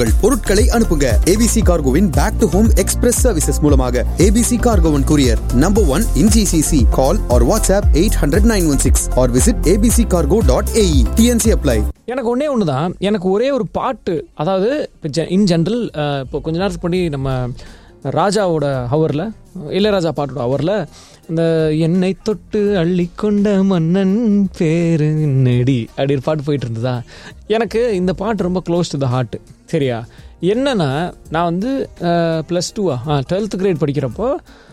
உங்கள் பொருட்களை அனுப்புங்க ஏபிசி கார்கோவின் back to home express services மூலமாக ABC cargo one courier number one in GCC call or WhatsApp eight hundred nine one six or visit ABC cargo dot AE TNC apply எனக்கு ஒன்றே ஒன்று தான் எனக்கு ஒரே ஒரு பாட்டு அதாவது இப்போ இன் ஜென்ரல் இப்போ கொஞ்ச நேரத்துக்கு முன்னாடி நம்ம ராஜாவோட ஹவரில் இளையராஜா பாட்டோட ஹவரில் இந்த என்னை தொட்டு அள்ளிக்கொண்ட மன்னன் பேரு நெடி அப்படி ஒரு பாட்டு போயிட்டு இருந்ததா எனக்கு இந்த பாட்டு ரொம்ப க்ளோஸ் டு த ஹார்ட் சரியா என்னன்னா நான் வந்து ப்ளஸ் டூவா ஆ டுவெல்த் கிரேட் படிக்கிறப்போ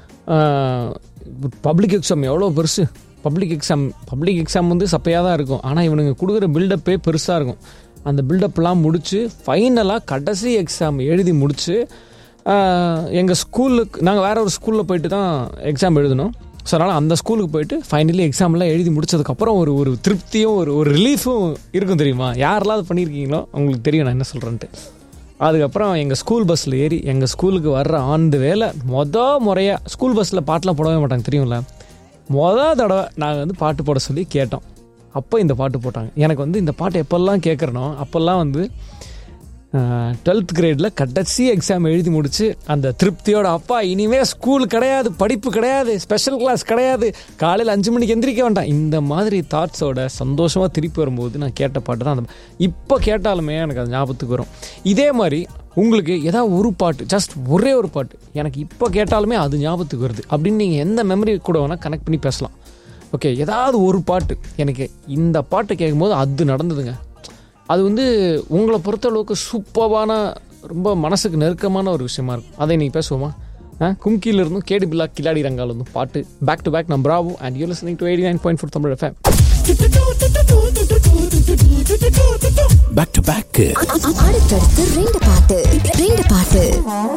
பப்ளிக் எக்ஸாம் எவ்வளோ பெருசு பப்ளிக் எக்ஸாம் பப்ளிக் எக்ஸாம் வந்து சப்பையாக தான் இருக்கும் ஆனால் இவனுங்க கொடுக்குற பில்டப்பே பெருசாக இருக்கும் அந்த பில்டப்லாம் முடித்து ஃபைனலாக கடைசி எக்ஸாம் எழுதி முடித்து எங்கள் ஸ்கூலுக்கு நாங்கள் வேற ஒரு ஸ்கூலில் போயிட்டு தான் எக்ஸாம் எழுதணும் ஸோ அதனால் அந்த ஸ்கூலுக்கு போயிட்டு ஃபைனலி எக்ஸாம்லாம் எழுதி முடிச்சதுக்கப்புறம் ஒரு ஒரு திருப்தியும் ஒரு ஒரு ரிலீஃபும் இருக்கும் தெரியுமா யாரெல்லாம் அது பண்ணியிருக்கீங்களோ உங்களுக்கு தெரியும் நான் என்ன சொல்கிறேன்ட்டு அதுக்கப்புறம் எங்கள் ஸ்கூல் பஸ்ஸில் ஏறி எங்கள் ஸ்கூலுக்கு வர்ற ஆண்டு வேலை மொதல் முறையாக ஸ்கூல் பஸ்ஸில் பாட்டெலாம் போடவே மாட்டாங்க தெரியும்ல மொதல் தடவை நாங்கள் வந்து பாட்டு போட சொல்லி கேட்டோம் அப்போ இந்த பாட்டு போட்டாங்க எனக்கு வந்து இந்த பாட்டு எப்போல்லாம் கேட்குறனோ அப்போல்லாம் வந்து டுவெல்த் கிரேடில் கடைசி எக்ஸாம் எழுதி முடிச்சு அந்த திருப்தியோட அப்பா இனிமே ஸ்கூல் கிடையாது படிப்பு கிடையாது ஸ்பெஷல் கிளாஸ் கிடையாது காலையில் அஞ்சு மணிக்கு எந்திரிக்க வேண்டாம் இந்த மாதிரி தாட்ஸோட சந்தோஷமாக திருப்பி வரும்போது நான் கேட்ட பாட்டு தான் அந்த இப்போ கேட்டாலுமே எனக்கு அது ஞாபகத்துக்கு வரும் இதே மாதிரி உங்களுக்கு ஏதாவது ஒரு பாட்டு ஜஸ்ட் ஒரே ஒரு பாட்டு எனக்கு இப்போ கேட்டாலுமே அது ஞாபகத்துக்கு வருது அப்படின்னு நீங்கள் எந்த மெமரி கூட வேணால் கனெக்ட் பண்ணி பேசலாம் ஓகே ஏதாவது ஒரு பாட்டு எனக்கு இந்த பாட்டு கேட்கும்போது அது நடந்ததுங்க அது வந்து உங்களை பொறுத்தளவுக்கு சூப்பரான ரொம்ப மனசுக்கு நெருக்கமான ஒரு விஷயமா இருக்கும் அதை நீங்கள் பேசுவோமா ஆ கும்கியில் இருந்தும் கேடி பில்லா கில்லாடி ரங்கால இருந்தும் பாட்டு பேக் டு பேக் நம்பராவும் and you listening to eighty nine point four Tamil FM back to back அடுத்தடுத்து ரெண்டு பாட்டு ரெண்டு பாட்டு